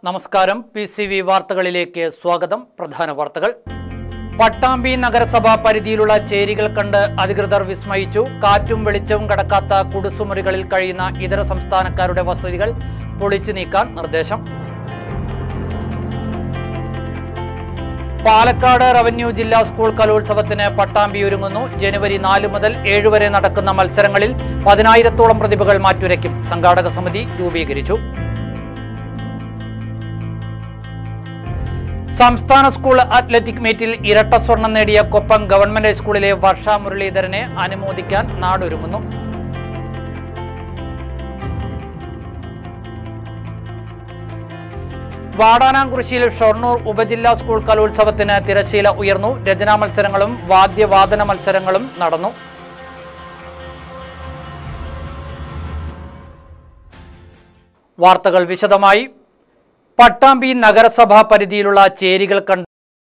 നമസ്കാരം P C V വാർത്തകളിലേക്ക് സ്വാഗതം പ്രധാന വാർത്തകൾ പട്ടാമ്പി നഗരസഭാ പരിധിയിലുള്ള ചേരികൾ കണ്ട് അധികൃതർ വിസ്മയിച്ചു കാറ്റും വെളിച്ചവും കടക്കാത്ത കുടിസുമുറികളിൽ കഴിയുന്ന ഇതര സംസ്ഥാനക്കാരുടെ വസതികൾ പൊളിച്ചു നീക്കാൻ നിർദ്ദേശം പാലക്കാട് റവന്യൂ ജില്ലാ സ്കൂൾ കലോത്സവത്തിന് പട്ടാമ്പി ഒരുങ്ങുന്നു ജനുവരി നാല് മുതൽ ഏഴ് വരെ നടക്കുന്ന മത്സരങ്ങളിൽ പതിനായിരത്തോളം പ്രതിഭകൾ മാറ്റുരയ്ക്കും സംഘാടക സമിതി രൂപീകരിച്ചു സംസ്ഥാന സ്കൂൾ അത്ലറ്റിക് മീറ്റിൽ ഇരട്ട സ്വർണം നേടിയ കൊപ്പം ഗവൺമെന്റ് ഹൈസ്കൂളിലെ വർഷ മുരളീധരനെ അനുമോദിക്കാൻ നാടൊരുങ്ങുന്നു വാടാനാംകുറിശ്ശിയിൽ ഷൊർണൂർ ഉപജില്ലാ സ്കൂൾ കലോത്സവത്തിന് തിരശ്ശീല ഉയർന്നു രചനാ മത്സരങ്ങളും വാദ്യവാദന മത്സരങ്ങളും നടന്നു വാർത്തകൾ വിശദമായി പട്ടാമ്പി നഗരസഭാ പരിധിയിലുള്ള ചേരികൾ കണ്ട്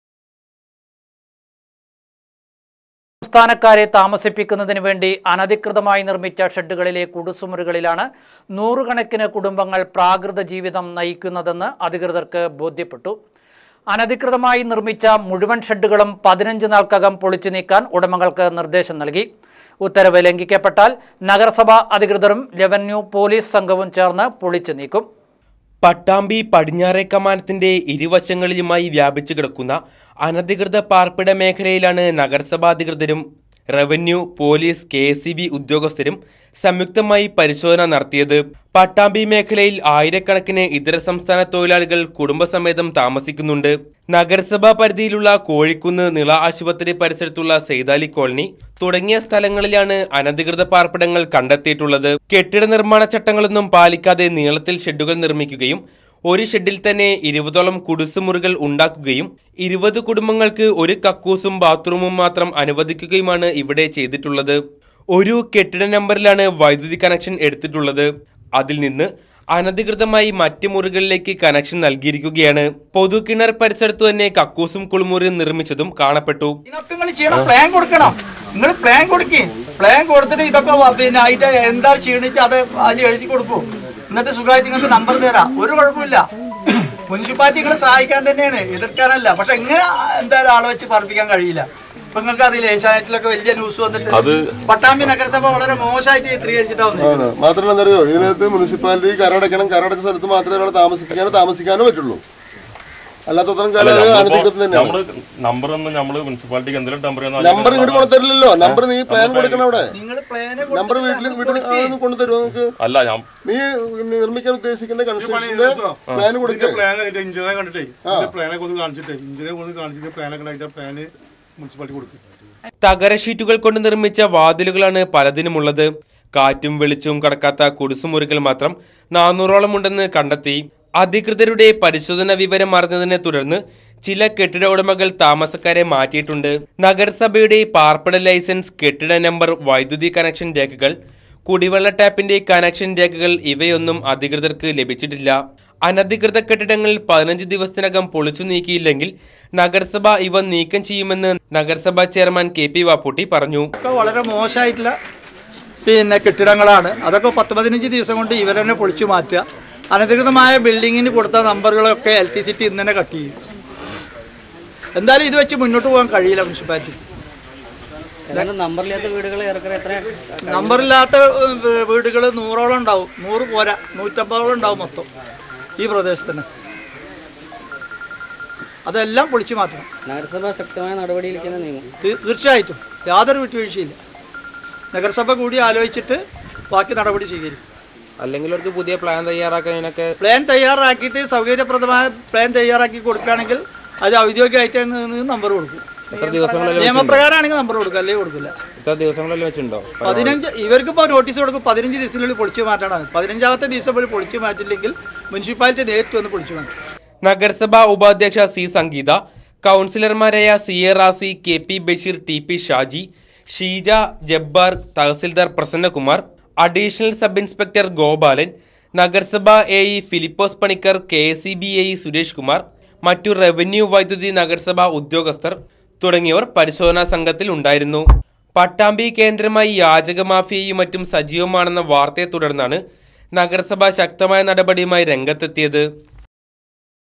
സംസ്ഥാനക്കാരെ താമസിപ്പിക്കുന്നതിന് വേണ്ടി അനധികൃതമായി നിർമ്മിച്ച ഷെഡുകളിലെ കുടുസുമുറികളിലാണ് നൂറുകണക്കിന് കുടുംബങ്ങൾ പ്രാകൃത ജീവിതം നയിക്കുന്നതെന്ന് അധികൃതർക്ക് ബോധ്യപ്പെട്ടു അനധികൃതമായി നിർമ്മിച്ച മുഴുവൻ ഷെഡുകളും പതിനഞ്ച് നാൾക്കകം പൊളിച്ചു നീക്കാൻ ഉടമകൾക്ക് നിർദ്ദേശം നൽകി ഉത്തരവ് ലംഘിക്കപ്പെട്ടാൽ നഗരസഭാ അധികൃതരും റവന്യൂ പോലീസ് സംഘവും ചേർന്ന് പൊളിച്ചു നീക്കും പട്ടാമ്പി പടിഞ്ഞാറേ കമാനത്തിന്റെ ഇരുവശങ്ങളിലുമായി വ്യാപിച്ചു കിടക്കുന്ന അനധികൃത പാർപ്പിട മേഖലയിലാണ് നഗരസഭാധികൃതരും റവന്യൂ പോലീസ് കെ ഉദ്യോഗസ്ഥരും സംയുക്തമായി പരിശോധന നടത്തിയത് പട്ടാമ്പി മേഖലയിൽ ആയിരക്കണക്കിന് ഇതര സംസ്ഥാന തൊഴിലാളികൾ കുടുംബസമേതം താമസിക്കുന്നുണ്ട് നഗരസഭാ പരിധിയിലുള്ള കോഴിക്കുന്ന് നിള ആശുപത്രി പരിസരത്തുള്ള സെയ്താലി കോളനി തുടങ്ങിയ സ്ഥലങ്ങളിലാണ് അനധികൃത പാർപ്പിടങ്ങൾ കണ്ടെത്തിയിട്ടുള്ളത് കെട്ടിട നിർമ്മാണ ചട്ടങ്ങളൊന്നും പാലിക്കാതെ നീളത്തിൽ ഷെഡുകൾ നിർമ്മിക്കുകയും ഒരു ഷെഡിൽ തന്നെ ഇരുപതോളം കുടിസുമുറികൾ ഉണ്ടാക്കുകയും ഇരുപത് കുടുംബങ്ങൾക്ക് ഒരു കക്കൂസും ബാത്റൂമും മാത്രം അനുവദിക്കുകയുമാണ് ഇവിടെ ചെയ്തിട്ടുള്ളത് ഒരു കെട്ടിട നമ്പറിലാണ് വൈദ്യുതി കണക്ഷൻ എടുത്തിട്ടുള്ളത് അതിൽ നിന്ന് അനധികൃതമായി മറ്റ് മുറികളിലേക്ക് കണക്ഷൻ നൽകിയിരിക്കുകയാണ് പൊതുകിണർ പരിസരത്തു തന്നെ കക്കൂസും കുളിമുറിയും നിർമ്മിച്ചതും കാണപ്പെട്ടു ഇതിനൊക്കെ നിങ്ങൾ ചെയ്യണം പ്ലാൻ കൊടുക്കണം നിങ്ങൾ പ്ലാൻ കൊടുക്കേ പ്ലാൻ കൊടുത്തിട്ട് ഇതൊക്കെ വ- പിന്നെ അതിന്റെ എന്താ ക്ഷീണിച്ച് അത് അതിൽ എഴുതി കൊടുക്കൂ എന്നിട്ട് സുഖമായിട്ട് നിങ്ങൾക്ക് നമ്പർ തരാം ഒരു കുഴപ്പമില്ല മുനിസിപ്പാലിറ്റികളെ സഹായിക്കാൻ തന്നെയാണ് എതിർക്കാനല്ല പക്ഷെ എങ്ങനെ എന്തായാലും ആളെ വെച്ച് പറപ്പിക്കാൻ കഴിയില്ല ഇപ്പൊ നിങ്ങൾക്ക് അറിയില്ല ഏഷ്യാനെറ്റിലൊക്കെ വലിയ ന്യൂസ് വന്നിട്ട് പട്ടാമ്പി നഗരസഭ വളരെ മോശമായിട്ട് ചിത്രീകരിച്ചിട്ടാ വന്നത് ആണ് മാത്രമല്ല എന്തറിയോ ഇതിനകത്ത് മുനിസിപ്പാലിറ്റി കരടയ്ക്കണം കരടച്ച സ്ഥലത്ത് മാത്രമേ ഒരാൾ താമസിക്കാനോ താമസിക്കാനോ പറ്റുള്ളൂ അല്ലാത്തത്രയും കാലം അത് അനധികൃതം തന്നെയാണ് നമ്മള് നമ്പർ ഒന്നും നമ്മള് മുനിസിപ്പാലിറ്റിക്ക് എന്തെങ്കിലും നമ്പർ നമ്പർ ഇങ്ങോട്ട് കൊണ്ടുതരില്ലല്ലോ നമ്പർ നീ പ്ലാൻ കൊടുക്കണം അവിടെ നിങ്ങൾ പ്ലാന് നമ്പർ വീട്ടിൽ വീട്ടിൽ കൊണ്ടുതരുമോ നിങ്ങൾക്ക് അല്ല ഞാൻ നീ നിർമ്മിക്കാൻ ഉദ്ദേശിക്കുന്ന കൺസ്ട്രക്ഷന്റെ പ്ലാൻ കൊടുക്കുക പ്ലാൻ കണ്ടിട്ട് ഇഞ്ചിനെ കണ്ടിട്ടേ ഇതിന്റെ പ്ലാനൊക്കെ ഒന്ന് കാണിച്ചിട്ടേ ഇഞ്ചിനെ ഒന്ന് കാണിച്ചിട്ട് പ്ലാനൊക്കെ ഉണ്ടായിട്ട് പ്ലാന് മുനിസിപ്പാലിറ്റി കൊടുക്കും തകര ഷീറ്റുകൾ കൊണ്ട് നിർമ്മിച്ച വാതിലുകളാണ് പലതിനുമുള്ളത് കാറ്റും വെളിച്ചവും കടക്കാത്ത കുടിസുമുറികൾ മാത്രം നാനൂറോളം ഉണ്ടെന്ന് കണ്ടെത്തി അധികൃതരുടെ പരിശോധന വിവരം അറിഞ്ഞതിനെ തുടർന്ന് ചില കെട്ടിട ഉടമകൾ താമസക്കാരെ മാറ്റിയിട്ടുണ്ട് നഗരസഭയുടെ പാർപ്പിട ലൈസൻസ് കെട്ടിട നമ്പർ വൈദ്യുതി കണക്ഷൻ രേഖകൾ കുടിവെള്ള ടാപ്പിന്റെ കണക്ഷൻ രേഖകൾ ഇവയൊന്നും അധികൃതർക്ക് ലഭിച്ചിട്ടില്ല അനധികൃത കെട്ടിടങ്ങളിൽ പതിനഞ്ച് ദിവസത്തിനകം പൊളിച്ചു നീക്കിയില്ലെങ്കിൽ നഗരസഭ ഇവ നീക്കം ചെയ്യുമെന്ന് നഗരസഭാ ചെയർമാൻ കെ പി വാപ്പൂട്ടി പറഞ്ഞു ഒക്കെ വളരെ മോശമായിട്ടുള്ള പിന്നെ കെട്ടിടങ്ങളാണ് അതൊക്കെ പത്ത് പതിനഞ്ച് ദിവസം കൊണ്ട് ഇവരെന്നെ പൊളിച്ചു മാറ്റുക അനധികൃതമായ ബിൽഡിങ്ങിന് കൊടുത്ത നമ്പറുകളൊക്കെ എൽ ടി സിറ്റി ഇന്ന് തന്നെ കട്ട് ചെയ്യും എന്തായാലും ഇത് വെച്ച് മുന്നോട്ട് പോകാൻ കഴിയില്ല മുനിസിപ്പാലിറ്റി നമ്പറില്ലാത്ത വീടുകൾ ഏറെക്കുറെ എത്ര നമ്പറില്ലാത്ത വീടുകൾ നൂറോളം ഉണ്ടാവും നൂറ് പോരാ നൂറ്റമ്പതോളം ഉണ്ടാവും മൊത്തം ഈ പ്രദേശത്ത് തന്നെ അതെല്ലാം പൊളിച്ചു മാറ്റണം നഗരസഭ ശക്തമായ നടപടിയിലേക്കാണ് നീങ്ങും തീ- തീർച്ചയായിട്ടും യാതൊരു വിട്ടുവീഴ്ചയില്ല നഗരസഭ കൂടി ആലോചിച്ചിട്ട് ബാക്കി നടപടി സ്വീകരിക്കും അല്ലെങ്കിൽ അവർക്ക് പുതിയ പ്ലാൻ തയ്യാറാക്കുന്നതിനൊക്കെ പ്ലാൻ തയ്യാറാക്കിയിട്ട് സൗകര്യപ്രദമായ പ്ലാൻ തയ്യാറാക്കി കൊടുക്കുകയാണെങ്കിൽ അത് ഔദ്യോഗികമായിട്ട് നമ്പർ കൊടുക്കും എത്ര ദിവസങ്ങളിൽ നിയമപ്രകാരമാണെങ്കിൽ നമ്പർ കൊടുക്കുക അല്ലെങ്കിൽ കൊടുക്കില്ല എത്ര ദിവസങ്ങളിൽ വെച്ചിട്ടുണ്ടോ പതിനഞ്ച് ഇവർക്ക് ഇപ്പോൾ നോട്ടീസ് കൊടുക്കും പതിനഞ്ച് ദിവസത്തിനുള്ളിൽ പൊളിച്ചു മാറ്റണം പതിനഞ്ചാമത്തെ ദിവസം പോലും പൊളിച്ചു മാറ്റില്ലെങ്കിൽ മുനിസിപ്പാലിറ്റി നേരിട്ട് വന്ന് പൊളിച്ചു മാറ്റും നഗരസഭാ ഉപാധ്യക്ഷ സി സംഗീത കൗൺസിലർമാരായ C A Rasi K P Basheer T P Shaji Sheeja Jabbar tahsildar Prasannakumar additional sub inspector Gopalan നഗരസഭ A E Philipose Panicker K S E B A E Suresh Kumar മറ്റു റവന്യൂ വൈദ്യുതി നഗരസഭാ ഉദ്യോഗസ്ഥർ തുടങ്ങിയവർ പരിശോധനാ സംഘത്തിൽ ഉണ്ടായിരുന്നു പട്ടാമ്പി കേന്ദ്രമായി യാചക മാഫിയയും മറ്റും സജീവമാണെന്ന വാർത്തയെ തുടർന്നാണ് നഗരസഭ ശക്തമായ നടപടിയുമായി രംഗത്തെത്തിയത്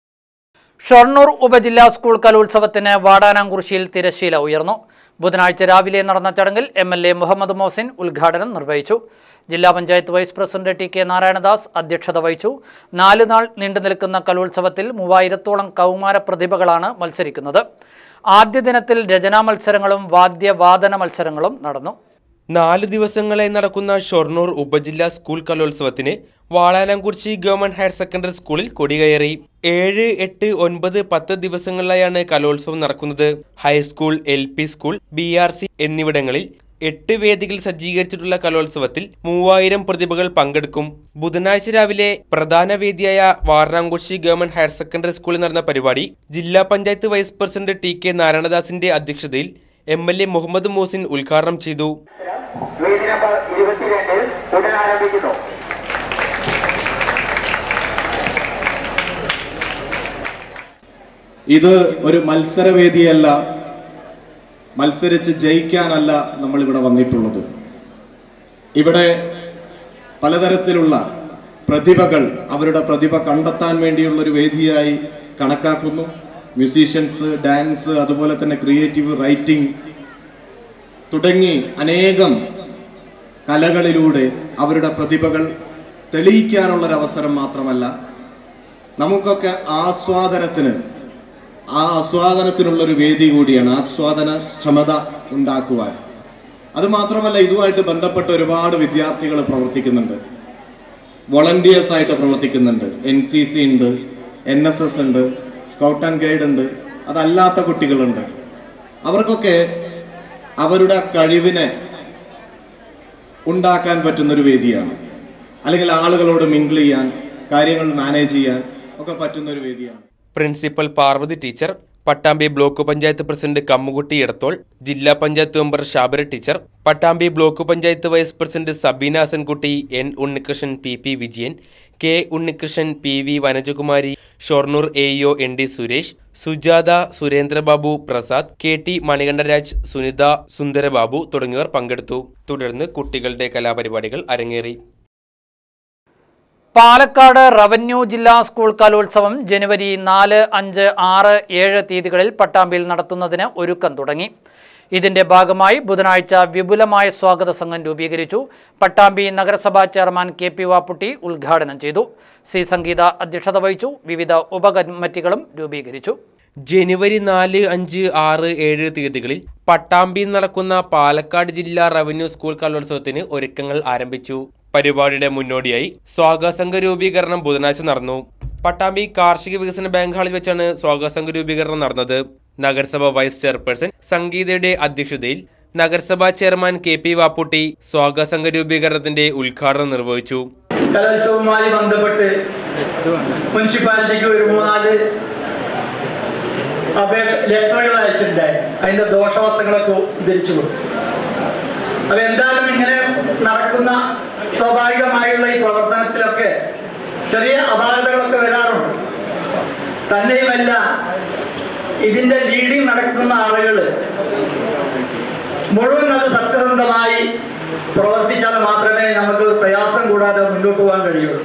ഷൊർണൂർ ഉപജില്ലാ സ്കൂൾ കലോത്സവത്തിന് വാടാനാംകുറിശ്ശിയിൽ തിരശ്ശീല ഉയർന്നു ബുധനാഴ്ച രാവിലെ നടന്ന ചടങ്ങിൽ M L A Muhammad Mosin ഉദ്ഘാടനം നിർവഹിച്ചു ജില്ലാ panchayat vice president T K Narayanadas അധ്യക്ഷത വഹിച്ചു നാല് നാൾ നീണ്ടു നിൽക്കുന്ന കലോത്സവത്തിൽ മൂവായിരത്തോളം കൗമാര പ്രതിഭകളാണ് മത്സരിക്കുന്നത് ആദ്യ ദിനത്തിൽ രചനാ മത്സരങ്ങളും വാദ്യവാദന മത്സരങ്ങളും നടന്നു നാല് ദിവസങ്ങളായി നടക്കുന്ന ഷൊർണൂർ ഉപജില്ലാ സ്കൂൾ കലോത്സവത്തിന് വാളാനംകുറിച്ചി ഗവൺമെന്റ് ഹയർ സെക്കൻഡറി സ്കൂളിൽ കൊടികയറി ഏഴ് എട്ട് ഒൻപത് പത്ത് ദിവസങ്ങളിലായാണ് കലോത്സവം നടക്കുന്നത് high school L P school B R C എന്നിവിടങ്ങളിൽ എട്ട് വേദികൾ സജ്ജീകരിച്ചിട്ടുള്ള കലോത്സവത്തിൽ മൂവായിരം പ്രതിഭകൾ പങ്കെടുക്കും ബുധനാഴ്ച രാവിലെ പ്രധാന വേദിയായ വാരണാംകുറിശി ഗവൺമെന്റ് ഹയർ സെക്കൻഡറി സ്കൂളിൽ നടന്ന പരിപാടി ജില്ലാ panchayat vice president T K നാരായണദാസിന്റെ അധ്യക്ഷതയിൽ M L A Muhammad Mosin ഉദ്ഘാടനം ചെയ്തു വേദി നമ്പർ ഇരുപത്തിരണ്ടിൽ ഉടൻ ആരംഭിക്കുന്നു ഇത് ഒരു മത്സരവേദിയല്ല മത്സരിച്ച് ജയിക്കാനല്ല നമ്മൾ ഇവിടെ വന്നിട്ടുള്ളത് ഇവിടെ പലതരത്തിലുള്ള പ്രതിഭകൾ അവരുടെ പ്രതിഭ കണ്ടെത്താൻ വേണ്ടിയുള്ള ഒരു വേദിയായി കണക്കാക്കുന്നു മ്യൂസീഷ്യൻസ് ഡാൻസ് അതുപോലെ തന്നെ ക്രിയേറ്റീവ് റൈറ്റിംഗ് തുടങ്ങി അനേകം കലകളിലൂടെ അവരുടെ പ്രതിഭകൾ തെളിയിക്കാനുള്ള ഒരു അവസരം മാത്രമല്ല നമുക്കൊക്കെ ആസ്വാദനത്തിന് ആ ആസ്വാദനത്തിനുള്ള ഒരു വേദി കൂടിയാണ് ആസ്വാദന ക്ഷമത ഉണ്ടാക്കുവാൻ അത് മാത്രമല്ല ഇതുമായിട്ട് ബന്ധപ്പെട്ട ഒരുപാട് വിദ്യാർത്ഥികൾ പ്രവർത്തിക്കുന്നുണ്ട് വോളണ്ടിയേഴ്സ് ആയിട്ട് പ്രവർത്തിക്കുന്നുണ്ട് എൻ സി സി ഉണ്ട് എൻ എസ് എസ് ഉണ്ട് സ്കൗട്ട് ആൻഡ് ഗൈഡ് ഉണ്ട് അതല്ലാത്ത കുട്ടികളുണ്ട് അവർക്കൊക്കെ അവരുടെ കഴിവിനെ ഉണ്ടാക്കാൻ പറ്റുന്ന ഒരു വേദിയാണ് അല്ലെങ്കിൽ ആളുകളോട് മിങ്കിൾ ചെയ്യാൻ കാര്യങ്ങൾ മാനേജ് ചെയ്യാൻ ഒക്കെ പറ്റുന്ന ഒരു വേദിയാണ് principal Parvathi teacher Pattambi block panchayat president Kammukutty Edathol ജില്ലാ panchayat member Shabara teacher Pattambi block panchayat vice president Sabeena Hassankutty N Unnikrishnan P P Vijayan K Unnikrishnan P V Vanajakumari Shoranur A E O N D Suresh Sujatha Surendrababu Prasad K T Manikandaraj Sunitha Sundarababu തുടങ്ങിയവർ പങ്കെടുത്തു തുടർന്ന് കുട്ടികളുടെ കലാപരിപാടികൾ അരങ്ങേറി പാലക്കാട് റവന്യൂ ജില്ലാ സ്കൂൾ കലോത്സവം ജനുവരി നാല് അഞ്ച് ആറ് ഏഴ് തീയതികളിൽ പട്ടാമ്പിയിൽ നടത്തുന്നതിന് ഒരുക്കം തുടങ്ങി ഇതിന്റെ ഭാഗമായി ബുധനാഴ്ച വിപുലമായ സ്വാഗത സംഘം രൂപീകരിച്ചു പട്ടാമ്പി നഗരസഭാ ചെയർമാൻ കെ പി വാപ്പുട്ടി ഉദ്ഘാടനം ചെയ്തു സി സംഗീത അധ്യക്ഷത വഹിച്ചു വിവിധ ഉപകമ്മിറ്റികളും രൂപീകരിച്ചു ജനുവരി നാല് അഞ്ച് ആറ് ഏഴ് തീയതികളിൽ പട്ടാമ്പിയിൽ നടക്കുന്ന പാലക്കാട് ജില്ലാ റവന്യൂ സ്കൂൾ കലോത്സവത്തിന് ഒരുക്കങ്ങൾ ആരംഭിച്ചു പരിപാടിയുടെ മുന്നോടിയായി സ്വാഗതസംഘ രൂപീകരണം ബുധനാഴ്ച നടന്നു പട്ടാമ്പി കാർഷിക വികസന ബാങ്ക് ഹാളിൽ വെച്ചാണ് സ്വാഗതസംഘ രൂപീകരണം നടന്നത് നഗരസഭ വൈസ് ചെയർപേഴ്സൺ സംഗീതയുടെ അധ്യക്ഷതയിൽ നഗരസഭാ ചെയർമാൻ കെ പി വാപ്പുട്ടി സ്വാഗതസംഘ രൂപീകരണത്തിന്റെ ഉദ്ഘാടനം നിർവഹിച്ചു കലോത്സവവുമായി ബന്ധപ്പെട്ട് മുനിസിപ്പാലിറ്റിക്ക് ഒരു മൂന്നാല് അപേക്ഷ ലെറ്ററുകൾ അയച്ചിട്ടുണ്ടായി അതിന്റെ ദോഷവശങ്ങളൊക്കെ ഉദ്ധരിച്ചു കൊടുത്തു അപ്പൊ എന്തായാലും ഇങ്ങനെ നടക്കുന്ന സ്വാഭാവികമായുള്ള ഈ പ്രവർത്തനത്തിലൊക്കെ ചെറിയ അപാകതകളൊക്കെ വരാറുണ്ട് തന്നെയുമല്ല ഇതിന്റെ ലീഡിങ് നടക്കുന്ന ആളുകൾ മുഴുവൻ അത് സത്യസന്ധമായി പ്രവർത്തിച്ചാൽ മാത്രമേ നമുക്ക് പ്രയാസം കൂടാതെ മുന്നോട്ട് പോകാൻ കഴിയുള്ളൂ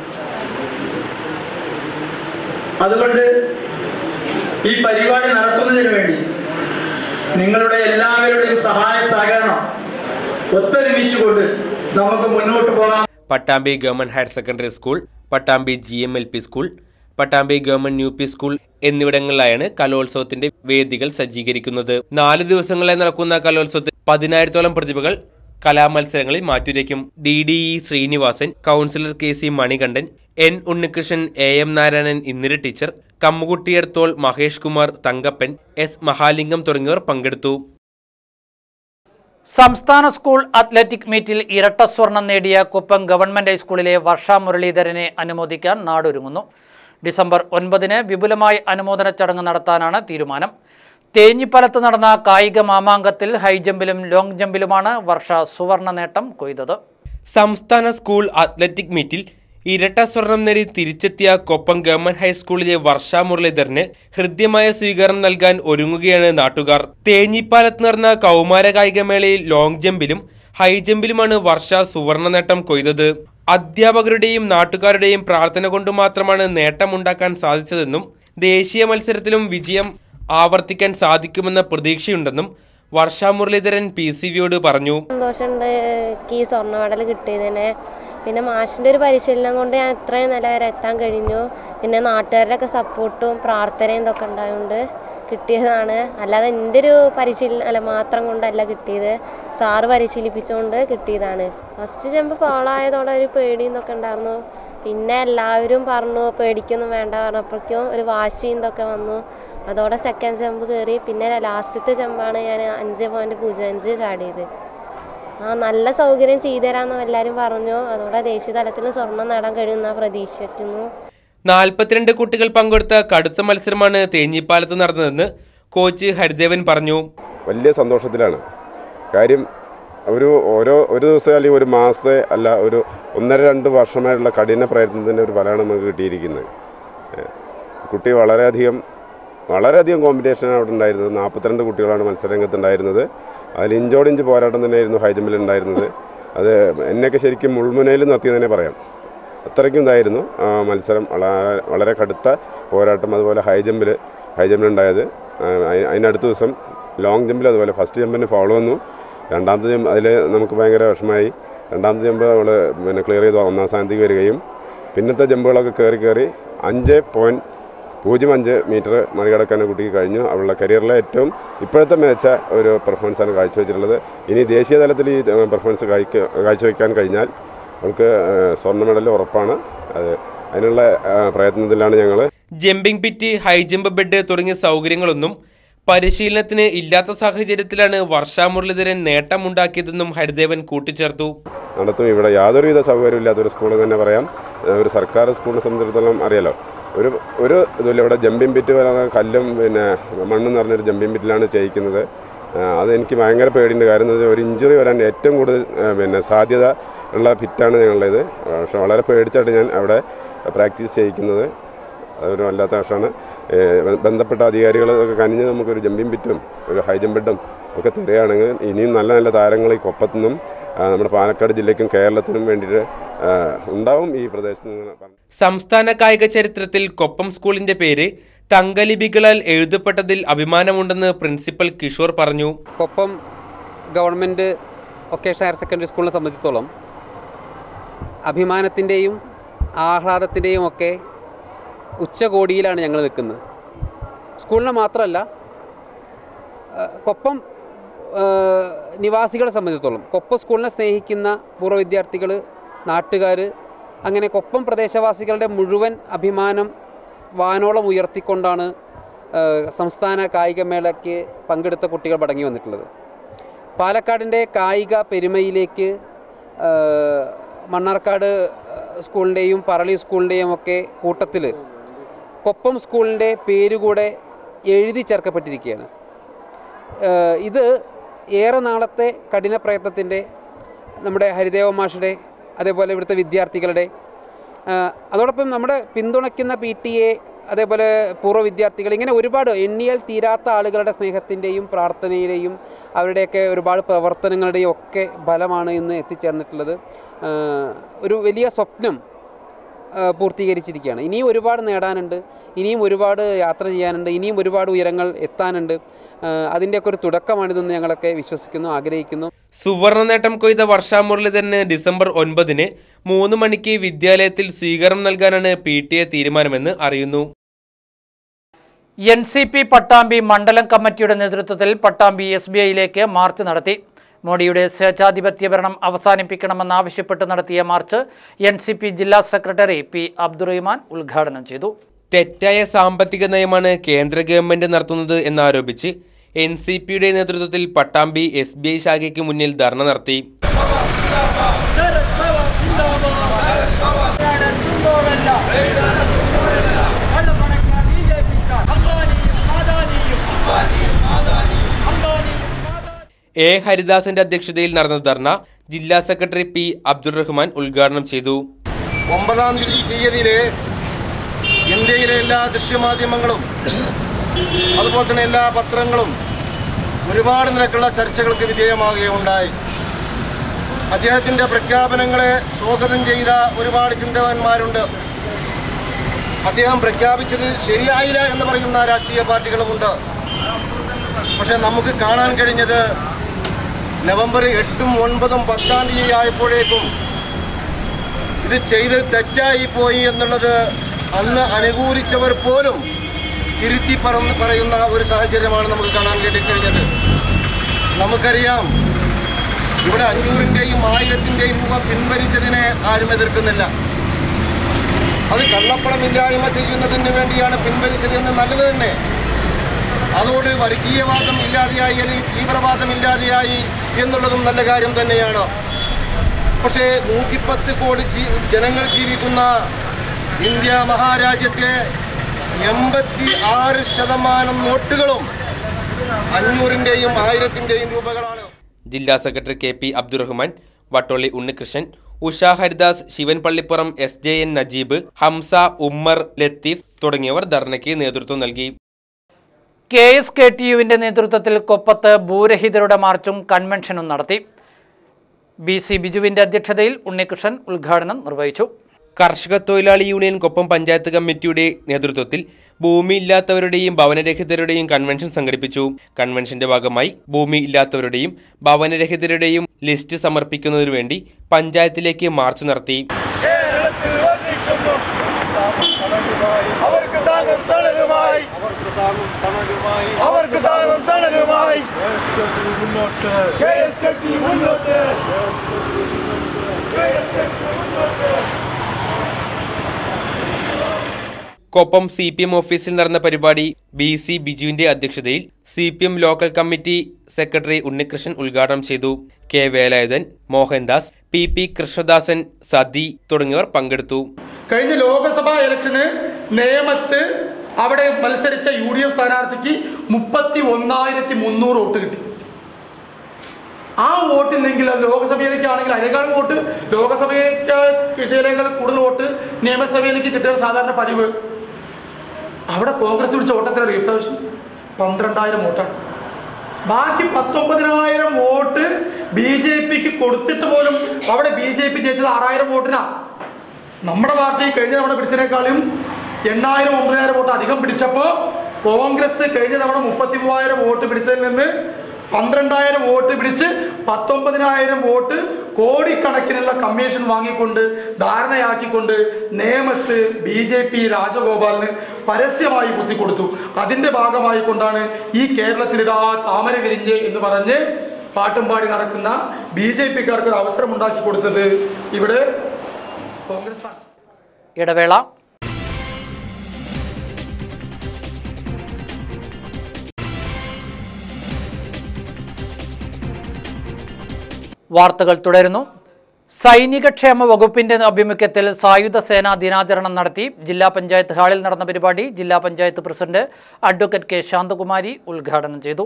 അതുകൊണ്ട് ഈ പരിപാടി നടത്തുന്നതിന് വേണ്ടി നിങ്ങളുടെ എല്ലാവരുടെയും സഹായ സഹകരണം ഒത്തൊരുമിച്ചുകൊണ്ട് നമുക്ക് മുന്നോട്ട് പോകാം Pattambi government higher secondary school Pattambi G M L P school Pattambi government U P school എന്നിവിടങ്ങളിലായാണ് കലോത്സവത്തിന്റെ വേദികൾ സജ്ജീകരിക്കുന്നത് നാല് ദിവസങ്ങളായി നടക്കുന്ന കലോത്സവത്തിൽ പതിനായിരത്തോളം പ്രതിഭകൾ കലാമത്സരങ്ങളിൽ മാറ്റുരയ്ക്കും D D E Sreenivasan councillor K C Manikandan N Unnikrishnan A M Narayanan Indira teacher കമ്മുകുട്ടിയർത്തോൾ മഹേഷ് കുമാർ തങ്കപ്പൻ എസ് മഹാലിംഗം തുടങ്ങിയവർ പങ്കെടുത്തു സംസ്ഥാന സ്കൂൾ അത്ലറ്റിക് മീറ്റിൽ ഇരട്ട സ്വർണം നേടിയ കുപ്പം ഗവൺമെന്റ് ഹൈസ്കൂളിലെ വർഷ മുരളീധരനെ അനുമോദിക്കാൻ നാടൊരുങ്ങുന്നു ഡിസംബർ ഒൻപതിന് വിപുലമായ അനുമോദന ചടങ്ങ് നടത്താനാണ് തീരുമാനം തേഞ്ഞിപ്പലത്ത് നടന്ന കായിക മാമാങ്കത്തിൽ ഹൈജമ്പിലും ലോങ് ജമ്പിലുമാണ് വർഷ സുവർണ നേട്ടം കൊയ്തത് സംസ്ഥാന സ്കൂൾ അത്ലറ്റിക് മീറ്റിൽ ഇരട്ട സ്വർണം നേടി തിരിച്ചെത്തിയ കൊപ്പം ഗവൺമെന്റ് ഹൈസ്കൂളിലെ വർഷ മുരളീധരന് ഹൃദ്യമായ സ്വീകരണം നൽകാൻ ഒരുങ്ങുകയാണ് നാട്ടുകാർ തേഞ്ഞിപ്പാലത്ത് നടന്ന കൗമാര കായികമേളയിൽ ലോങ് ജമ്പിലും ഹൈ ജമ്പിലുമാണ് വർഷ സുവർണ നേട്ടം കൊയ്തത് അധ്യാപകരുടെയും നാട്ടുകാരുടെയും പ്രാർത്ഥന കൊണ്ട് മാത്രമാണ് നേട്ടമുണ്ടാക്കാൻ സാധിച്ചതെന്നും ദേശീയ മത്സരത്തിലും വിജയം ആവർത്തിക്കാൻ സാധിക്കുമെന്ന പ്രതീക്ഷയുണ്ടെന്നും വർഷ മുരളീധരൻ പി സി വിയോട് പറഞ്ഞു സന്തോഷമുണ്ട് എനിക്ക് ഈ സ്വർണ്ണ മെഡൽ കിട്ടിയതിനെ പിന്നെ മാഷിൻ്റെ ഒരു പരിശീലനം കൊണ്ട് ഞാൻ ഇത്രയും നില വരെ എത്താൻ കഴിഞ്ഞു പിന്നെ നാട്ടുകാരുടെ ഒക്കെ സപ്പോർട്ടും പ്രാർത്ഥനയും ഇതൊക്കെ ഉണ്ടായതുകൊണ്ട് കിട്ടിയതാണ് അല്ലാതെ എൻ്റെ ഒരു പരിശീലനം അല്ല മാത്രം കൊണ്ടല്ല കിട്ടിയത് സാറ് പരിശീലിപ്പിച്ചുകൊണ്ട് കിട്ടിയതാണ് ഫസ്റ്റ് ജമ്പ് ഫോളായതോടെ ഒരു പേടിയും ഇതൊക്കെ ഉണ്ടായിരുന്നു പിന്നെ എല്ലാവരും പറഞ്ഞു പേടിക്കൊന്നും വേണ്ട പറഞ്ഞപ്പോഴേക്കും ഒരു വാശിയും ഇതൊക്കെ വന്നു അതോടെ സെക്കൻഡ് ജമ്പ് കയറി പിന്നെ ലാസ്റ്റത്തെ ജമ്പാണ് ഞാൻ അഞ്ച് പോയിൻറ്റ് പൂജ്യം അഞ്ച് ചാടിയത് ആ നല്ല സൗകര്യം ചെയ്തു തരാമെന്ന് എല്ലാവരും പറഞ്ഞു അതോടെ ദേശീയ തലത്തിൽ സ്വർണം നേടാൻ കഴിയുമെന്ന് പ്രതീക്ഷിക്കുന്നു നാൽപ്പത്തിരണ്ട് കുട്ടികൾ പങ്കെടുത്ത കടുത്ത മത്സരമാണ് തേഞ്ഞിപ്പാലത്ത് നടന്നതെന്ന് കോച്ച് ഹരിദേവൻ പറഞ്ഞു വലിയ സന്തോഷത്തിലാണ് കാര്യം ഒരു ഓരോ ഒരു ദിവസം അല്ലെങ്കിൽ ഒരു മാസത്തെ അല്ല ഒരു ഒന്നര രണ്ട് വർഷമായിട്ടുള്ള കഠിന പ്രയത്നത്തിൻ്റെ ഒരു ഫലമാണ് നമുക്ക് കിട്ടിയിരിക്കുന്നത് ഏഹ് കുട്ടി വളരെയധികം വളരെയധികം കോമ്പറ്റീഷനാണ് അവിടെ ഉണ്ടായിരുന്നത് നാൽപ്പത്തിരണ്ട് കുട്ടികളാണ് മത്സരരംഗത്ത് ഉണ്ടായിരുന്നത് അതിൽ ഇഞ്ചോടിഞ്ച് പോരാട്ടം തന്നെയായിരുന്നു ഹൈ ജമ്പിൽ ഉണ്ടായിരുന്നത് അത് എന്നെയൊക്കെ ശരിക്കും മുൾമുനയിൽ നിർത്തി തന്നെ പറയാം അത്രയ്ക്കും ഇതായിരുന്നു ആ മത്സരം വളരെ വളരെ കടുത്ത പോരാട്ടം അതുപോലെ ഹൈ ജമ്പിൽ ഹൈ ജമ്പിലുണ്ടായത് അതിനടുത്ത ദിവസം ലോങ് ജമ്പിൽ അതുപോലെ ഫസ്റ്റ് ജമ്പിന് ഫോളോ വന്നു രണ്ടാമത്തെ ജമ്പ് അതിൽ നമുക്ക് ഭയങ്കര വിഷമമായി രണ്ടാമത്തെ ജമ്പ് നമ്മൾ പിന്നെ ക്ലിയർ ചെയ്ത് ഒന്നാം സ്ഥാനത്തേക്ക് വരികയും പിന്നത്തെ ജമ്പുകളൊക്കെ കയറി കയറി അഞ്ച് പോയിൻറ്റ് പൂജ്യം അഞ്ച് മീറ്റർ മറികടക്കാൻ കുട്ടിക്ക് കഴിഞ്ഞു അവളുടെ കരിയറിലെ ഏറ്റവും ഇപ്പോഴത്തെ മികച്ച ഒരു പെർഫോമൻസാണ് കാഴ്ചവെച്ചിട്ടുള്ളത് ഇനി ദേശീയ തലത്തിൽ ഈ പെർഫോമൻസ് കാഴ്ച കാഴ്ചവെക്കാൻ കഴിഞ്ഞാൽ അവൾക്ക് ഏഹ്, സ്വർണ്ണ മെഡൽ ഉറപ്പാണ് അത് അതിനുള്ള ഏഹ്, പ്രയത്നത്തിലാണ് ഞങ്ങൾ jumping pit high jump bed തുടങ്ങിയ സൗകര്യങ്ങളൊന്നും പരിശീലനത്തിന് ഇല്ലാത്ത സാഹചര്യത്തിലാണ് വർഷ മുരളീധരൻ നേട്ടമുണ്ടാക്കിയതെന്നും ഹരിദേവൻ കൂട്ടിച്ചേർത്തു നടത്തും ഇവിടെ യാതൊരുവിധ സൗകര്യമില്ലാത്തൊരു സ്കൂൾ തന്നെ പറയാം ഏഹ്, ഒരു സർക്കാർ സ്കൂളിനെ സംബന്ധിച്ചിടത്തോളം അറിയാലോ ഒരു ഒരു ഇതുമില്ല ഇവിടെ ജമ്പിംഗ് പിറ്റ് പോലെ കല്ലും പിന്നെ മണ്ണും നിറഞ്ഞൊരു ജമ്പിംഗ് പിറ്റിലാണ് ചെയ്യിക്കുന്നത് ഏഹ്, അത് എനിക്ക് ഭയങ്കര പേടിയുണ്ട് കാരണം എന്താ വെച്ചാൽ ഒരു ഇഞ്ചുറി വരാൻ ഏറ്റവും കൂടുതൽ ഏഹ്, പിന്നെ സാധ്യത ഉള്ള പിറ്റാണ് ഞങ്ങളുടേത് പക്ഷെ വളരെ പേടിച്ചായിട്ട് ഞാൻ അവിടെ പ്രാക്ടീസ് ചെയ്യിക്കുന്നത് അതൊരു വല്ലാത്ത കഷ്ടമാണ് ബന്ധപ്പെട്ട അധികാരികളൊക്കെ കനിഞ്ഞ് നമുക്കൊരു ജമ്പിംഗ് പിറ്റും ഒരു ഹൈ ജമ്പ് ബെഡും ഒക്കെ തരികയാണെങ്കിൽ ഇനിയും നല്ല നല്ല താരങ്ങൾ ഈ കൊപ്പത്തുനിന്നും ആ, നമ്മുടെ പാലക്കാട് ജില്ലയ്ക്കും കേരളത്തിനും വേണ്ടിയിട്ട് ആ, ഉണ്ടാവും ഈ പ്രദേശത്ത് നിന്ന് പറഞ്ഞു സംസ്ഥാന കായിക ചരിത്രത്തിൽ കൊപ്പം സ്കൂളിന്റെ പേര് തങ്കലിപികളാൽ എഴുതപ്പെട്ടതിൽ അഭിമാനമുണ്ടെന്ന് പ്രിൻസിപ്പൽ കിഷോർ പറഞ്ഞു Koppam government vocational higher secondary സ്കൂളിനെ സംബന്ധിച്ചിടത്തോളം അഭിമാനത്തിൻ്റെയും ആഹ്ലാദത്തിൻ്റെയും ഒക്കെ ഉച്ചകോടിയിലാണ് ഞങ്ങൾ നിൽക്കുന്നത് സ്കൂളിനെ മാത്രമല്ല ആ, കൊപ്പം ആ, നിവാസികളെ സംബന്ധിച്ചിടത്തോളം കൊപ്പം സ്കൂളിനെ സ്നേഹിക്കുന്ന പൂർവ്വ വിദ്യാർത്ഥികൾ നാട്ടുകാർ അങ്ങനെ കൊപ്പം പ്രദേശവാസികളുടെ മുഴുവൻ അഭിമാനം വാനോളം ഉയർത്തിക്കൊണ്ടാണ് ആ, സംസ്ഥാന കായികമേളയ്ക്ക് പങ്കെടുത്ത കുട്ടികൾ മടങ്ങി വന്നിട്ടുള്ളത് പാലക്കാടിൻ്റെ കായിക പെരുമയിലേക്ക് ആ, മണ്ണാർക്കാട് സ്കൂളിൻ്റെയും പറളി സ്കൂളിൻ്റെയും ഒക്കെ കൂട്ടത്തിൽ കൊപ്പം സ്കൂളിൻ്റെ പേരുകൂടെ എഴുതി ചേർക്കപ്പെട്ടിരിക്കുകയാണ് ഏഹ് ഇത് ഏറെ നാളത്തെ കഠിന പ്രയത്നത്തിൻ്റെ നമ്മുടെ ഹരിദേവ മാഷുടെ അതേപോലെ ഇവിടുത്തെ വിദ്യാർത്ഥികളുടെ ഏഹ് അതോടൊപ്പം നമ്മുടെ പിന്തുണയ്ക്കുന്ന പി ടി എ അതേപോലെ പൂർവ്വ വിദ്യാർത്ഥികൾ ഇങ്ങനെ ഒരുപാട് എണ്ണിയാൽ തീരാത്ത ആളുകളുടെ സ്നേഹത്തിൻ്റെയും പ്രാർത്ഥനയുടെയും അവരുടെയൊക്കെ ഒരുപാട് പ്രവർത്തനങ്ങളുടെയും ഒക്കെ ഫലമാണ് ഇന്ന് എത്തിച്ചേർന്നിട്ടുള്ളത് ഏഹ് ഒരു വലിയ സ്വപ്നം ആ, പൂർത്തീകരിച്ചിരിക്കുകയാണ് ഇനിയും ഒരുപാട് നേടാനുണ്ട് ഇനിയും ഒരുപാട് യാത്ര ചെയ്യാനുണ്ട് ഇനിയും ഒരുപാട് ഉയരങ്ങൾ എത്താനുണ്ട് ആ, അതിൻ്റെയൊക്കെ ഒരു തുടക്കമാണിതെന്ന് ഞങ്ങളൊക്കെ വിശ്വസിക്കുന്നു ആഗ്രഹിക്കുന്നു സുവർണ നേട്ടം കൊയ്ത വർഷ മുരളീധരന് ഡിസംബർ ഒൻപതിന് മൂന്ന് മണിക്ക് വിദ്യാലയത്തിൽ സ്വീകരണം നൽകാനാണ് പി ടി എ തീരുമാനമെന്ന് അറിയുന്നു എൻ സി പി പട്ടാമ്പി മണ്ഡലം കമ്മിറ്റിയുടെ നേതൃത്വത്തിൽ പട്ടാമ്പി എസ് ബി ഐയിലേക്ക് മാർച്ച് നടത്തി മോഡിയുടെ സ്വേച്ഛാധിപത്യ ഭരണം അവസാനിപ്പിക്കണമെന്നാവശ്യപ്പെട്ട് നടത്തിയ മാർച്ച് എൻ സി പി ജില്ലാ സെക്രട്ടറി പി അബ്ദുറഹിമാൻ ഉദ്ഘാടനം ചെയ്തു തെറ്റായ സാമ്പത്തിക നയമാണ് കേന്ദ്ര ഗവൺമെന്റ് നടത്തുന്നത് എന്നാരോപിച്ച് എൻ സി പിയുടെ നേതൃത്വത്തിൽ പട്ടാമ്പി എസ് ബി ഐ ശാഖയ്ക്ക് മുന്നിൽ ധർണ നടത്തി എ ഹരിദാസന്റെ അധ്യക്ഷതയിൽ നടന്ന ധർണ ജില്ലാ സെക്രട്ടറി പി അബ്ദുൾ റഹ്മാൻ ഉദ്ഘാടനം ചെയ്തു ഒമ്പതാം തീയതി തീയതിയില് ഇന്ത്യയിലെ എല്ലാ ദൃശ്യമാധ്യമങ്ങളും അതുപോലെ തന്നെ എല്ലാ പത്രങ്ങളും ഒരുപാട് നിരക്കുള്ള ചർച്ചകൾക്ക് വിധേയമാവുകയുണ്ടായി അദ്ദേഹത്തിന്റെ പ്രഖ്യാപനങ്ങളെ സ്വാഗതം ചെയ്ത ഒരുപാട് ചിന്തകന്മാരുണ്ട് അദ്ദേഹം പ്രഖ്യാപിച്ചത് ശരിയായില്ല എന്ന് പറയുന്ന രാഷ്ട്രീയ പാർട്ടികളുമുണ്ട് പക്ഷെ നമുക്ക് കാണാൻ കഴിഞ്ഞത് നവംബർ എട്ടും ഒൻപതും പത്താം തീയതി ആയപ്പോഴേക്കും ഇത് ചെയ്ത് തെറ്റായി പോയി എന്നുള്ളത് അന്ന് അനുകൂലിച്ചവർ പോലും തിരുത്തി പറന്ന് പറയുന്ന ഒരു സാഹചര്യമാണ് നമുക്ക് കാണാൻ വേണ്ടി കഴിഞ്ഞത് നമുക്കറിയാം ഇവിടെ അഞ്ഞൂറിൻ്റെയും ആയിരത്തിൻ്റെയും രൂപ പിൻവലിച്ചതിനെ ആരും എതിർക്കുന്നില്ല അത് കള്ളപ്പണമില്ലായ്മ ചെയ്യുന്നതിന് വേണ്ടിയാണ് പിൻവലിച്ചത് എന്ന് നല്ലത് തന്നെ അതോട് വർഗീയവാദം ഇല്ലാതെയായി അല്ലെങ്കിൽ തീവ്രവാദം ഇല്ലാതെയായി എന്നുള്ളതും നല്ല കാര്യം തന്നെയാണ് പക്ഷേ നൂറ്റിപ്പത്ത് കോടി ജീ- ജനങ്ങൾ ജീവിക്കുന്ന ഇന്ത്യ മഹാരാജ്യത്തെ എൺപത്തി ആറ് ശതമാനം നോട്ടുകളും അഞ്ഞൂറിൻ്റെയും ആയിരത്തിൻ്റെയും രൂപകളാണ് ജില്ലാ secretary K P Abdurahman Vattoli Unnikrishnan Usha Haridas Shivan Pallippuram S J N Najeeb Hamsa Ummer Latheef തുടങ്ങിയവർ ധർണയ്ക്ക് നേതൃത്വം നൽകി കെ എസ് കെ ടി യുവിൻ്റെ നേതൃത്വത്തിൽ കൊപ്പത്ത് ഭൂരഹിതരുടെ മാർച്ചും കൺവെൻഷനും നടത്തി ബി സി ബിജുവിൻ്റെ അധ്യക്ഷതയിൽ ഉണ്ണികൃഷ്ണൻ ഉദ്ഘാടനം നിർവഹിച്ചു കർഷക തൊഴിലാളി യൂണിയൻ കൊപ്പം പഞ്ചായത്ത് കമ്മിറ്റിയുടെ നേതൃത്വത്തിൽ ഭൂമി ഇല്ലാത്തവരുടെയും ഭവനരഹിതരുടെയും കൺവെൻഷൻ സംഘടിപ്പിച്ചു കൺവെൻഷന്റെ ഭാഗമായി ഭൂമി ഇല്ലാത്തവരുടെയും ഭവനരഹിതരുടെയും ലിസ്റ്റ് സമർപ്പിക്കുന്നതിനു വേണ്ടി പഞ്ചായത്തിലേക്ക് മാർച്ച് നടത്തി അവർക്ക് താങ്ങും തണലുമായി അവർക്ക് താങ്ങും തണലുമായി മുന്നോട്ട് മുന്നോട്ട് കൊപ്പം സി പി എം ഓഫീസിൽ നടന്ന പരിപാടി ബി സി ബിജുവിന്റെ അധ്യക്ഷതയിൽ C P M local committee secretary Unnikrishnan ഉദ്ഘാടനം ചെയ്തു K Velayudhan Mohandas P P Krishnadasan Sathi തുടങ്ങിയവർ പങ്കെടുത്തു കഴിഞ്ഞ ലോക്സഭാ ഇലക്ഷന് നേമത്ത് അവിടെ മത്സരിച്ച യു ഡി എഫ് സ്ഥാനാർത്ഥിക്ക് മുപ്പത്തി ഒന്നായിരത്തി മുന്നൂറ് വോട്ട് കിട്ടി ആ വോട്ടില്ലെങ്കിൽ അത് ലോക്സഭയിലേക്ക് ആണെങ്കിൽ അതിനേക്കാൾ വോട്ട് ലോക്സഭയിലേക്ക് കിട്ടിയതിനേക്കാൾ കൂടുതൽ വോട്ട് നിയമസഭയിലേക്ക് കിട്ടുക സാധാരണ പതിവ് അവിടെ കോൺഗ്രസ് പിടിച്ച വോട്ടത്തിന് റീപ്രവേശൻ പന്ത്രണ്ടായിരം വോട്ടാണ് ബാക്കി പത്തൊമ്പതിനായിരം വോട്ട് ബി ജെ പിക്ക് കൊടുത്തിട്ട് പോലും അവിടെ ബി ജെ പി ജയിച്ചത് ആറായിരം വോട്ടിനാണ് നമ്മുടെ പാർട്ടി കഴിഞ്ഞ തവണ പിടിച്ചതിനേക്കാളും എണ്ണായിരം ഒമ്പതിനായിരം വോട്ട് അധികം പിടിച്ചപ്പോൾ കോൺഗ്രസ് കഴിഞ്ഞ തവണ മുപ്പത്തി മൂവായിരം വോട്ട് പിടിച്ചതിൽ നിന്ന് പന്ത്രണ്ടായിരം വോട്ട് പിടിച്ച് പത്തൊമ്പതിനായിരം വോട്ട് കോടിക്കണക്കിനുള്ള കമ്മീഷൻ വാങ്ങിക്കൊണ്ട് ധാരണയാക്കിക്കൊണ്ട് നേമത്ത് ബി ജെ പി രാജഗോപാലിന് പരസ്യമായി കുത്തിക്കൊടുത്തു അതിന്റെ ഭാഗമായി കൊണ്ടാണ് ഈ കേരളത്തിൽ ഇതാ താമര വിരിഞ്ഞ് എന്ന് പറഞ്ഞ് പാട്ടും പാടി നടക്കുന്ന ബി ജെ പിക്കാർക്ക് ഒരു അവസരം ഉണ്ടാക്കി കൊടുത്തത് ഇവിടെ കോൺഗ്രസ് ആണ് ഇടവേള വാർത്തകൾ തുടരുന്നു സൈനികക്ഷേമ വകുപ്പിന്റെ ആഭിമുഖ്യത്തിൽ സായുധ സേനാ ദിനാചരണം നടത്തി ജില്ലാ പഞ്ചായത്ത് ഹാളിൽ നടന്ന പരിപാടി ജില്ലാ panchayat president advocate K Santhakumari ഉദ്ഘാടനം ചെയ്തു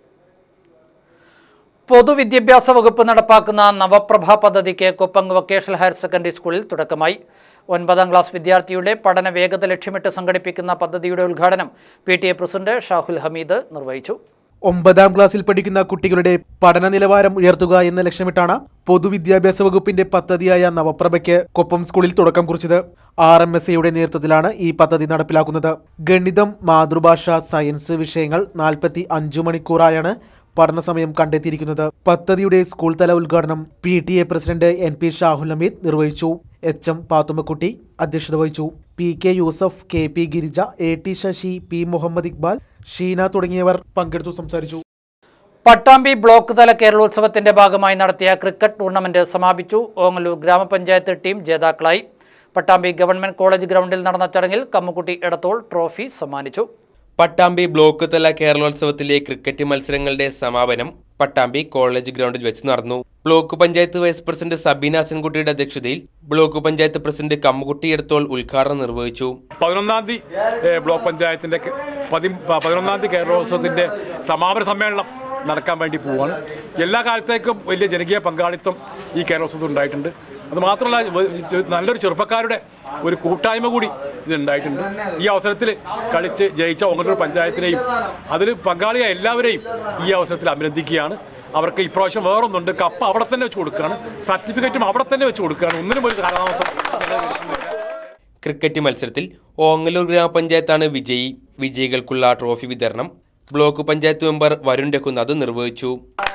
പൊതുവിദ്യാഭ്യാസ വകുപ്പ് നടപ്പാക്കുന്ന നവപ്രഭ പദ്ധതിക്ക് കൊപ്പങ് വൊക്കേഷണൽ ഹയർ സെക്കൻഡറി സ്കൂളിൽ തുടക്കമായി ഒൻപതാം ക്ലാസ് വിദ്യാർത്ഥിയുടെ പഠന വേഗത ലക്ഷ്യമിട്ട് സംഘടിപ്പിക്കുന്ന പദ്ധതിയുടെ ഉദ്ഘാടനം P T A president Shahul Hameed നിർവഹിച്ചു ഒമ്പതാം ക്ലാസ്സിൽ പഠിക്കുന്ന കുട്ടികളുടെ പഠന നിലവാരം ഉയർത്തുക എന്ന ലക്ഷ്യമിട്ടാണ് പൊതുവിദ്യാഭ്യാസ വകുപ്പിന്റെ പദ്ധതിയായ നവപ്രഭയ്ക്ക് കൊപ്പം സ്കൂളിൽ തുടക്കം കുറിച്ചത് ആർ എം എസ് എയുടെ നേതൃത്വത്തിലാണ് ഈ പദ്ധതി നടപ്പിലാക്കുന്നത് ഗണിതം മാതൃഭാഷ സയൻസ് വിഷയങ്ങൾ നാൽപ്പത്തി അഞ്ചു മണിക്കൂറായാണ് പഠന സമയം കണ്ടെത്തിയിരിക്കുന്നത് പദ്ധതിയുടെ സ്കൂൾ തല ഉദ്ഘാടനം P T A president N P Shahul Hameed നിർവഹിച്ചു എച്ച് എം പാത്തുമ്മക്കുട്ടി അധ്യക്ഷത വഹിച്ചു P K Yusuf K P Girija A T Sasi P Muhammad Iqbal Sheena തുടങ്ങിയവർ പങ്കെടുത്തു സംസാരിച്ചു പട്ടാമ്പി ബ്ലോക്ക് തല കേരളോത്സവത്തിന്റെ ഭാഗമായി നടത്തിയ ക്രിക്കറ്റ് ടൂർണമെന്റ് സമാപിച്ചു ഓങ്ങല്ലൂർ ഗ്രാമപഞ്ചായത്ത് ടീം ജേതാക്കളായി പട്ടാമ്പി ഗവൺമെന്റ് കോളേജ് ഗ്രൗണ്ടിൽ നടന്ന ചടങ്ങിൽ കമ്മുക്കുട്ടി എടത്തോൾ ട്രോഫി സമ്മാനിച്ചു പട്ടാമ്പി ബ്ലോക്ക് തല കേരളോത്സവത്തിലെ ക്രിക്കറ്റ് മത്സരങ്ങളുടെ സമാപനം പട്ടാമ്പി കോളേജ് ഗ്രൗണ്ടിൽ വെച്ച് നടന്നു block panchayat vice president Sabeena ഹസൻകുട്ടിയുടെ അധ്യക്ഷതയിൽ ബ്ലോക്ക് പഞ്ചായത്ത് പ്രസിഡന്റ് കമ്മുകുട്ടി എടുത്തോൾ ഉദ്ഘാടനം നിർവഹിച്ചു പതിനൊന്നാം തീയതി ഏഹ്, ബ്ലോക്ക് പഞ്ചായത്തിൻ്റെ കെ- പതി പതിനൊന്നാം തീയതി കേരളോത്സവത്തിൻ്റെ സമാപന സമ്മേളനം നടക്കാൻ വേണ്ടി പോവുകയാണ് എല്ലാ കാലത്തേക്കും വലിയ ജനകീയ പങ്കാളിത്തം ഈ കേരളോത്സവത്തിൽ ഉണ്ടായിട്ടുണ്ട് അത് മാത്രമല്ല വ- ഇത് നല്ലൊരു ചെറുപ്പക്കാരുടെ ഒരു കൂട്ടായ്മ കൂടി ഇത് ഉണ്ടായിട്ടുണ്ട് ഈ അവസരത്തിൽ കളിച്ച് ജയിച്ച ഒങ്ങല്ലൂർ പഞ്ചായത്തിനെയും അതിൽ പങ്കാളിയായ എല്ലാവരെയും ഈ അവസരത്തിൽ അഭിനന്ദിക്കുകയാണ് അവർക്ക് ഇപ്രാവശ്യം വേറൊന്നുണ്ട് കപ്പ് അവിടെ തന്നെ വെച്ച് കൊടുക്കുകയാണ് സർട്ടിഫിക്കറ്റും അവിടെ തന്നെ വെച്ച് കൊടുക്കുകയാണ് ഒന്നിനും ഒരു കാലതാമസം ക്രിക്കറ്റ് മത്സരത്തിൽ ഓങ്ങല്ലൂർ ഗ്രാമപഞ്ചായത്താണ് വിജയി വിജയികൾക്കുള്ള ട്രോഫി വിതരണം ബ്ലോക്ക് പഞ്ചായത്ത് മെമ്പർ വരുൺ രഘുനാഥ് നിർവഹിച്ചു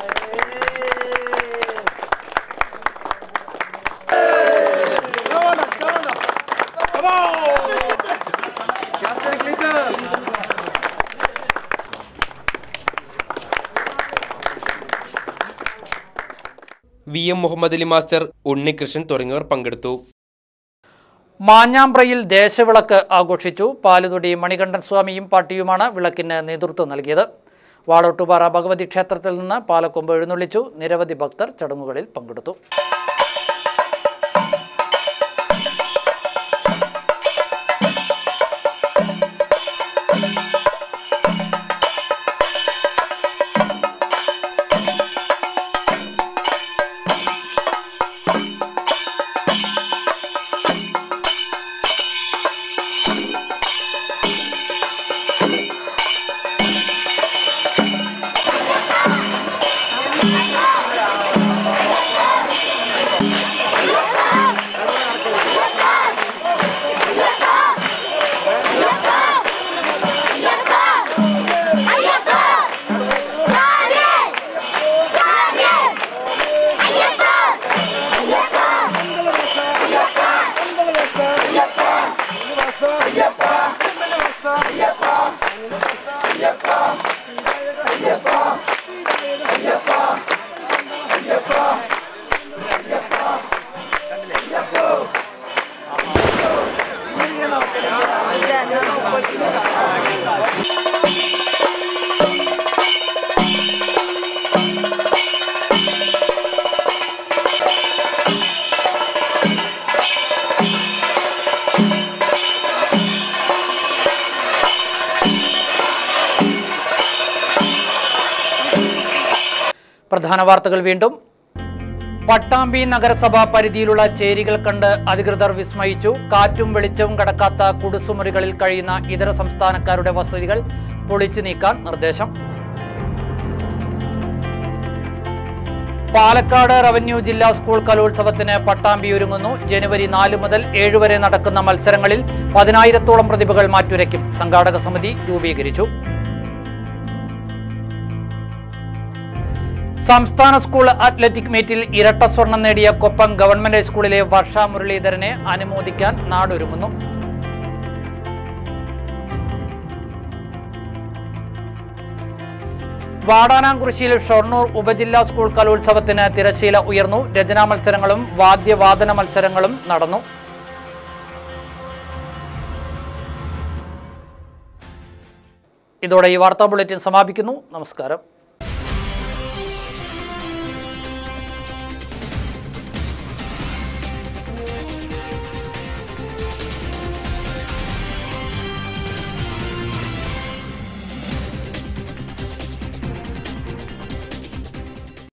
V M Muhammad Ali master Unnikrishnan തുടങ്ങിയവർ പങ്കെടുത്തു മാഞ്ഞാമ്പ്രയിൽ ദേശവിളക്ക് ആഘോഷിച്ചു പാലുതൊടി മണികണ്ഠൻ സ്വാമിയും പാട്ടിയുമാണ് വിളക്കിന് നേതൃത്വം നൽകിയത് വാളോട്ടുപാറ ഭഗവതി ക്ഷേത്രത്തിൽ നിന്ന് പാലക്കൊമ്പ് എഴുന്നള്ളിച്ചു നിരവധി ഭക്തർ ചടങ്ങുകളിൽ പങ്കെടുത്തു പ്രധാന വാർത്തകൾ വീണ്ടും പട്ടാമ്പി നഗരസഭ പരിധിയിലുള്ള ചേരികൾ കണ്ട് അധികൃതർ വിസ്മയിച്ചു കാറ്റും വെളിച്ചവും കടക്കാത്ത കുടുസുമുറികളിൽ കഴിയുന്ന ഇതര സംസ്ഥാനക്കാരുടെ വസതികൾ പൊളിച്ചു നീക്കാൻ നിർദ്ദേശം പാലക്കാട് റവന്യൂ ജില്ലാ സ്കൂൾ കലോത്സവത്തിന് പട്ടാമ്പി ഒരുങ്ങുന്നു ജനുവരി നാല് മുതൽ ഏഴ് വരെ നടക്കുന്ന മത്സരങ്ങളിൽ പതിനായിരത്തോളം പ്രതിഭകൾ മാറ്റുരയ്ക്കും സംഘാടക സമിതി രൂപീകരിച്ചു സംസ്ഥാന സ്കൂൾ അത്ലറ്റിക് മീറ്റിൽ ഇരട്ട സ്വർണം നേടിയ കൊപ്പം ഗവൺമെന്റ് ഹൈസ്കൂളിലെ വർഷ മുരളീധരനെ അനുമോദിക്കാൻ നാടൊരുങ്ങുന്നു വാടാനാംകുറിശ്ശിയിൽ ഷൊർണൂർ ഉപജില്ലാ സ്കൂൾ കലോത്സവത്തിന് തിരശീല ഉയർന്നു രചനാ മത്സരങ്ങളും വാദ്യവാദന മത്സരങ്ങളും നടന്നു ഇതോടെ ഈ വാർത്താ ബുള്ളറ്റിൻ സമാപിക്കുന്നു നമസ്കാരം